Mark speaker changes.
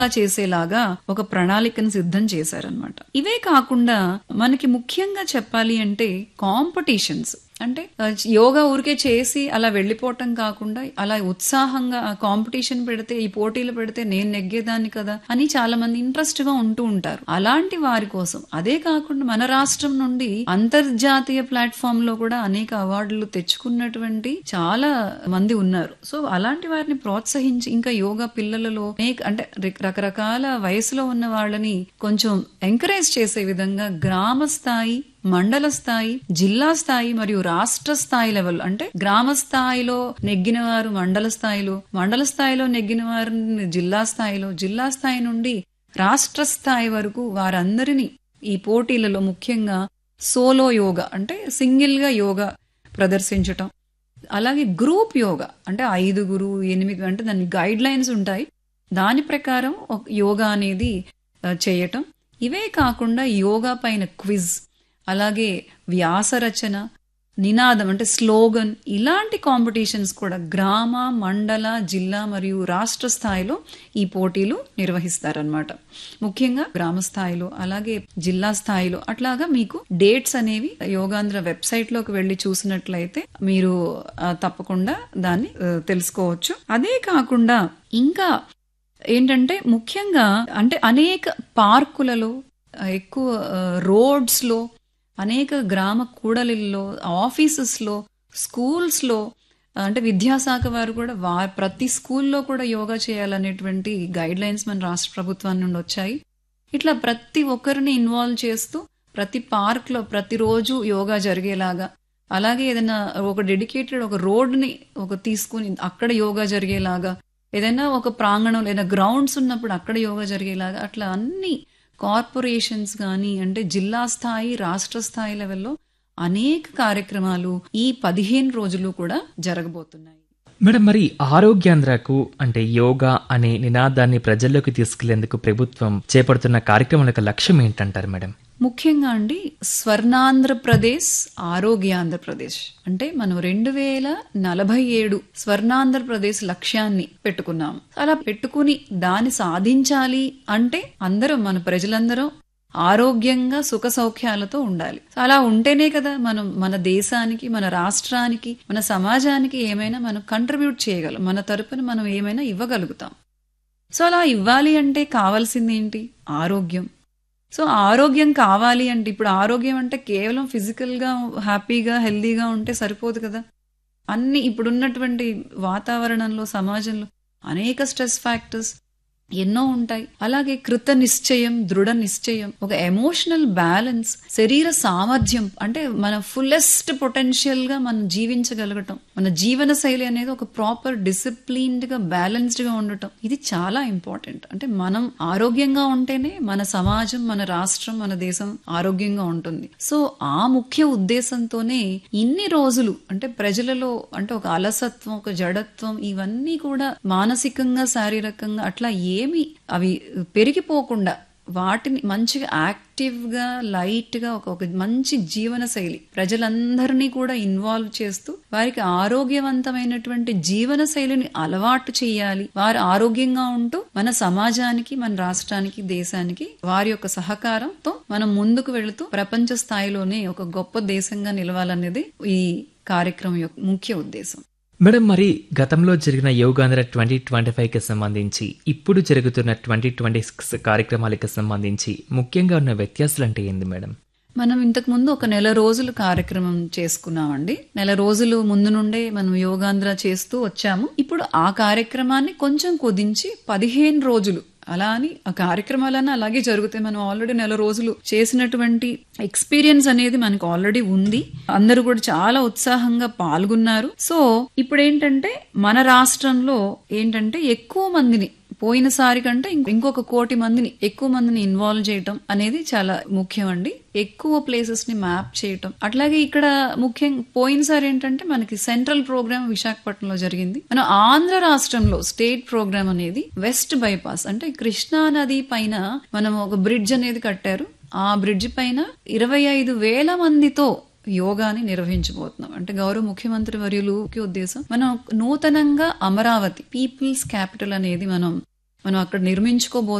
Speaker 1: చేసేలాగా ఒక ప్రణాళికను సిద్ధం చేశారనమాట ఇవే కాకుండా మనకి ముఖ్యంగా చెప్పాలి అంటే కాంపిటీషన్స్ అంటే ఆ, యోగా ఊరికే చేసి అలా వెళ్ళిపోవటం కాకుండా అలా ఉత్సాహంగా కాంపిటీషన్ పెడితే ఈ పోటీలు పెడితే నేను నెగ్గేదాన్ని కదా అని చాలా మంది ఇంట్రెస్ట్ గా ఉంటూ ఉంటారు అలాంటి వారి కోసం అదే కాకుండా మన రాష్ట్రం నుండి అంతర్జాతీయ ప్లాట్ఫామ్ లో కూడా అనేక అవార్డులు తెచ్చుకున్నటువంటి చాలా మంది ఉన్నారు సో అలాంటి వారిని ప్రోత్సహించి ఇంకా యోగా పిల్లలలో అనేక- అంటే రి- రకరకాల వయసులో ఉన్న వాళ్ళని కొంచెం ఎంకరేజ్ చేసే విధంగా గ్రామ స్థాయి మండల స్థాయి జిల్లా స్థాయి మరియు రాష్ట్ర స్థాయి లెవెల్ అంటే గ్రామ స్థాయిలో నెగ్గిన వారు మండల స్థాయిలో మండల స్థాయిలో నెగ్గిన వారిని జిల్లా స్థాయిలో జిల్లా స్థాయి నుండి రాష్ట్ర స్థాయి వరకు వారందరినీ ఈ పోటీలలో ముఖ్యంగా సోలో యోగా అంటే సింగిల్ గా యోగా ప్రదర్శించటం అలాగే గ్రూప్ యోగా అంటే ఐదుగురు ఎనిమిది అంటే దాని గైడ్ లైన్స్ ఉంటాయి దాని ప్రకారం ఒక యోగా అనేది ఆ, చేయటం ఇవే కాకుండా యోగా పైన క్విజ్ అలాగే వ్యాస రచన నినాదం అంటే స్లోగన్ ఇలాంటి కాంపిటీషన్స్ కూడా గ్రామ మండల జిల్లా మరియు రాష్ట్ర స్థాయిలో ఈ పోటీలు నిర్వహిస్తారనమాట ముఖ్యంగా గ్రామ స్థాయిలో అలాగే జిల్లా స్థాయిలో అట్లాగా మీకు డేట్స్ అనేవి యోగాంధ్ర వెబ్సైట్ లోకి వెళ్లి చూసినట్లయితే మీరు ఆ, తప్పకుండా దాన్ని ఆ, తెలుసుకోవచ్చు అదే కాకుండా ఇంకా ఏంటంటే ముఖ్యంగా అంటే అనేక పార్కులలో ఆ, ఎక్కువ రోడ్స్ లో అనేక గ్రామ కూడలిల్లో ఆఫీసెస్ లో స్కూల్స్ లో అంటే విద్యాశాఖ వారు కూడా వా ప్రతి స్కూల్లో కూడా యోగా చేయాలనేటువంటి గైడ్ లైన్స్ మన రాష్ట్ర ప్రభుత్వం నుండి వచ్చాయి ఇట్లా ప్రతి ఒక్కరిని ఇన్వాల్వ్ చేస్తూ ప్రతి పార్క్ లో ప్రతిరోజు యోగా జరిగేలాగా అలాగే ఏదైనా ఒక డెడికేటెడ్ ఒక రోడ్ ని ఒక తీసుకుని అక్కడ యోగా జరిగేలాగా ఏదైనా ఒక ప్రాంగణం లేదా గ్రౌండ్స్ ఉన్నప్పుడు అక్కడ యోగా జరిగేలాగా అట్లా అన్ని కార్పొరేషన్స్ కానీ అంటే జిల్లా స్థాయి రాష్ట్ర స్థాయి లెవెల్లో అనేక కార్యక్రమాలు ఈ పదిహేను రోజులు కూడా జరగబోతున్నాయి
Speaker 2: మేడం మరి ఆరోగ్యాంధ్రకు అంటే యోగా అనే నినాదాన్ని ప్రజల్లోకి తీసుకెళ్లేందుకు ప్రభుత్వం చేపడుతున్న కార్యక్రమం యొక్క లక్ష్యం ఏంటంటారు మేడం
Speaker 1: ముఖ్యంగా అండి స్వర్ణాంధ్రప్రదేశ్ ఆరోగ్యాంధ్రప్రదేశ్ అంటే మనం రెండు వేల నలభై ఏడు స్వర్ణాంధ్రప్రదేశ్ లక్ష్యాన్ని పెట్టుకున్నాం అలా పెట్టుకుని దాన్ని సాధించాలి అంటే అందరం మన ప్రజలందరం ఆరోగ్యంగా సుఖ సౌఖ్యాలతో ఉండాలి అలా ఉంటేనే కదా మనం మన దేశానికి మన రాష్ట్రానికి మన సమాజానికి ఏమైనా మనం కంట్రిబ్యూట్ చేయగలం మన తరపున మనం ఏమైనా ఇవ్వగలుగుతాం సో అలా ఇవ్వాలి అంటే కావాల్సింది ఏంటి ఆరోగ్యం సో ఆరోగ్యం కావాలి అంటే ఇప్పుడు ఆరోగ్యం అంటే కేవలం ఫిజికల్ గా హ్యాపీగా హెల్దీగా ఉంటే సరిపోదు కదా అన్ని ఇప్పుడున్నటువంటి వాతావరణంలో సమాజంలో అనేక స్ట్రెస్ ఫ్యాక్టర్స్ ఎన్నో ఉంటాయి అలాగే కృత నిశ్చయం దృఢ నిశ్చయం ఒక ఎమోషనల్ బ్యాలెన్స్ శరీర సామర్థ్యం అంటే మన ఫుల్లెస్ట్ పొటెన్షియల్ గా మనం జీవించగలగటం మన జీవన శైలి అనేది ఒక ప్రాపర్ డిసిప్లిన్డ్ గా బ్యాలెన్స్డ్ గా ఉండటం ఇది చాలా ఇంపార్టెంట్ అంటే మనం ఆరోగ్యంగా ఉంటేనే మన సమాజం మన రాష్ట్రం మన దేశం ఆరోగ్యంగా ఉంటుంది సో ఆ ముఖ్య ఉద్దేశంతోనే ఇన్ని రోజులు అంటే ప్రజలలో అంటే ఒక అలసత్వం ఒక జడత్వం ఇవన్నీ కూడా మానసికంగా శారీరకంగా అట్లా ఏమి అవి పెరిగిపోకుండా వాటిని మంచిగా యాక్టివ్ గా లైట్ గా ఒక ఒక మంచి జీవన శైలి ప్రజలందరినీ కూడా ఇన్వాల్వ్ చేస్తూ వారికి ఆరోగ్యవంతమైనటువంటి జీవన శైలిని అలవాటు చేయాలి వారు ఆరోగ్యంగా ఉంటూ మన సమాజానికి మన రాష్ట్రానికి దేశానికి వారి యొక్క సహకారంతో మనం ముందుకు వెళుతూ ప్రపంచ స్థాయిలోనే ఒక గొప్ప దేశంగా నిలవాలనేది ఈ కార్యక్రమం యొక్క ముఖ్య ఉద్దేశం
Speaker 2: మేడం మరి గతంలో జరిగిన యోగాంధ్ర ట్వంటీ ట్వంటీ ఫైవ్ కి సంబంధించి ఇప్పుడు జరుగుతున్న ట్వంటీ ట్వంటీ సిక్స్ కార్యక్రమాలకు సంబంధించి ముఖ్యంగా ఉన్న వ్యత్యాసాలు అంటే ఏంది మేడం
Speaker 1: మనం ఇంతకు ముందు ఒక నెల రోజులు కార్యక్రమం చేసుకున్నామండి నెల రోజులు ముందు నుండే మనం యోగాంధ్ర చేస్తూ వచ్చాము ఇప్పుడు ఆ కార్యక్రమాన్ని కొంచెం కుదించి పదిహేను రోజులు అలా అని ఆ కార్యక్రమాలన్నీ అలాగే జరుగుతాయి మనం ఆల్రెడీ నెల రోజులు చేసినటువంటి ఎక్స్పీరియన్స్ అనేది మనకు ఆల్రెడీ ఉంది అందరూ కూడా చాలా ఉత్సాహంగా పాల్గొన్నారు సో ఇప్పుడు ఏంటంటే మన రాష్ట్రంలో ఏంటంటే ఎక్కువ మందిని పోయినసారి కంటే ఇంక- ఇంకొక కోటి మందిని ఎక్కువ మందిని ఇన్వాల్వ్ చేయటం అనేది చాలా ముఖ్యం అండి ఎక్కువ ప్లేసెస్ ని మ్యాప్ చేయటం అట్లాగే ఇక్కడ ముఖ్యం పోయినసారి ఏంటంటే మనకి సెంట్రల్ ప్రోగ్రామ్ విశాఖపట్నంలో జరిగింది మన ఆంధ్ర రాష్ట్రంలో స్టేట్ ప్రోగ్రామ్ అనేది వెస్ట్ బైపాస్ అంటే కృష్ణా నది పైన మనం ఒక బ్రిడ్జ్ అనేది కట్టారు ఆ బ్రిడ్జ్ పైన ఇరవై ఐదు వేల మందితో యోగాని నిర్వహించబోతున్నాం అంటే గౌరవ ముఖ్యమంత్రి వర్యులు ముఖ్య ఉద్దేశం మనం నూతనంగా అమరావతి పీపుల్స్ క్యాపిటల్ అనేది మనం మనం అక్కడ నిర్మించుకోబో